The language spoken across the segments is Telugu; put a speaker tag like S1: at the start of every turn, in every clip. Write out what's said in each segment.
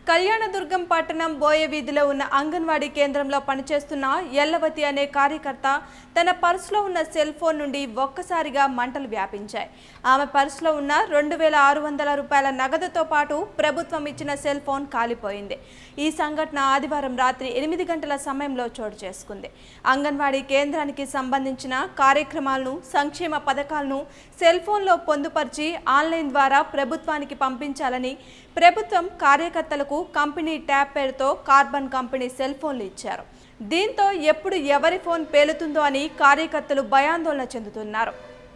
S1: కళ్యాణదుర్గం పట్టణం బోయ వీధిలో ఉన్న అంగన్వాడీ కేంద్రంలో పనిచేస్తున్న ఎల్లవతి అనే కార్యకర్త తన పర్సులో ఉన్న సెల్ ఫోన్ నుండి ఒక్కసారిగా మంటలు వ్యాపించాయి ఆమె పర్సులో ఉన్న రెండు వేల ఆరు వందల రూపాయల నగదుతో పాటు ప్రభుత్వం ఇచ్చిన సెల్ ఫోన్ కాలిపోయింది ఈ సంఘటన ఆదివారం రాత్రి ఎనిమిది గంటల సమయంలో చోటు చేసుకుంది అంగన్వాడీ కేంద్రానికి సంబంధించిన కార్యక్రమాలను సంక్షేమ పథకాలను సెల్ ఫోన్లో పొందుపరిచి ఆన్లైన్ ద్వారా ప్రభుత్వానికి పంపించాలని ప్రభుత్వం కార్యకర్తలకు కంపెనీ ట్యాబ్ పేరుతో కార్బన్ కంపెనీ సెల్ ఫోన్లు ఇచ్చారు దీంతో ఎప్పుడు ఎవరి ఫోన్ పేలుతుందో అని కార్యకర్తలు భయాందోళన చెందుతున్నారు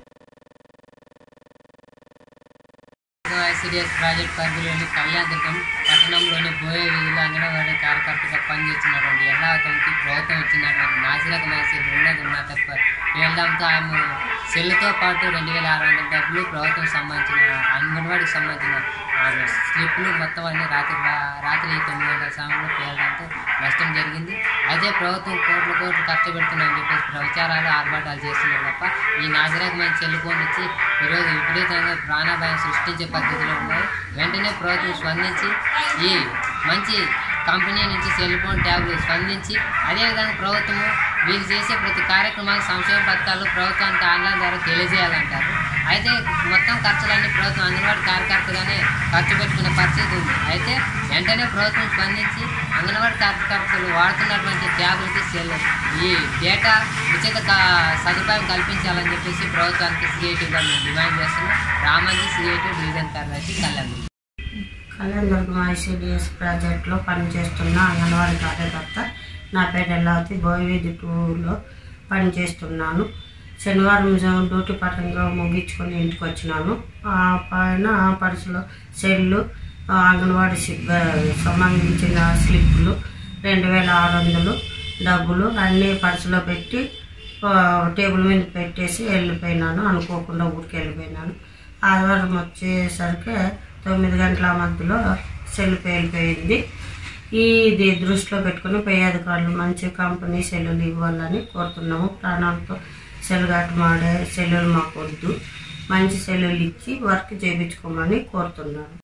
S2: ఐసిడిఎస్ ప్రాజెక్ట్ పరిధిలోని కళ్యాణదుర్గం పట్టణంలోని బోయే వీధిలో అంగన్వాడీ కార్యకర్తగా పనిచేస్తున్నటువంటి ఎల్లావతంకి ప్రభుత్వం ఇచ్చినటువంటి నాసిరకమైన సెల్ ఉన్నది ఉన్న తప్ప పేలడంతో ఆమె సెల్తో పాటు రెండు వేల ఆరు వందల డబ్బులు ప్రభుత్వం సంబంధించిన అంగన్వాడికి సంబంధించిన ఆ స్లిప్లు మొత్తం అన్ని రాత్రి రాత్రి తొమ్మిది గంటల సమయంలో పేలడంతో నష్టం జరిగింది అయితే ప్రభుత్వం కోట్లు కోట్లు ఖర్చు పెడుతుందని చెప్పేసి ప్రచారాలు ఆర్భాటాలు చేస్తున్నారు తప్ప ఈ నాసిరకమైన సెల్ ఫోన్ ఇచ్చి ఈరోజు విపరీతంగా ప్రాణాపాయం సృష్టించే పద్ధతిలో ఉన్నాయి వెంటనే ప్రభుత్వం స్పందించి ఈ మంచి కంపెనీ నుంచి సెల్ ఫోన్ ట్యాబ్లు స్పందించి అదేవిధంగా ప్రభుత్వము వీళ్ళు చేసే ప్రతి కార్యక్రమాలు సంక్షేమ పథకాలు ప్రభుత్వానికి ఆన్లైన్ ద్వారా తెలియజేయాలంటారు అయితే మొత్తం ఖర్చులన్నీ ప్రభుత్వం అంగన్వాడీ కార్యకర్తగానే ఖర్చు పెట్టుకునే పరిస్థితి ఉంది అయితే వెంటనే ప్రభుత్వం స్పందించి అంగన్వాడీ కార్యకర్తలు వాడుతున్నటువంటి ట్యాబ్లకి సెల్ ఈ డేటా ఉచిత క- సదుపాయం కల్పించాలని చెప్పేసి ప్రభుత్వానికి సిఐటీగా మేము డిమాండ్ చేస్తున్నాం రామంజీ సిఐటీ డివిజన్ కార్యదర్శి కళ్యాణ్
S3: కళ్యాణదుర్గం ఐసిడిఎస్ ప్రాజెక్ట్లో పనిచేస్తున్న అంగన్వాడీ కార్యకర్త నా పేరు ఎల్లావతి బోయవీధి టూలో పనిచేస్తున్నాను శనివారం జ- డ్యూటీ పరంగా ముగించుకొని ఇంటికి వచ్చినాను ఆ పైన పర్సులో సెల్లు ఆ అంగన్వాడీ సిబ్బ సంబంధించిన స్లిప్పులు రెండు వేల ఆరు వందలు డబ్బులు అన్నీ పర్సులో పెట్టి ఆ, టేబుల్ మీద పెట్టేసి వెళ్ళిపోయినాను అనుకోకుండా ఊరికి వెళ్ళిపోయినాను ఆదివారం వచ్చేసరికి తొమ్మిది గంటల మధ్యలో సెల్ పేలిపోయింది ఇది దృష్టిలో పెట్టుకుని పై అధికారులు మంచి కంపెనీ సెల్లులు ఇవ్వాలని కోరుతున్నాము ప్రాణాలతో సెల్లుగాటు మాడే సెల్లులు మాకు వద్దు మంచి సెల్లులు ఇచ్చి వర్క్ చేయించుకోమని కోరుతున్నాను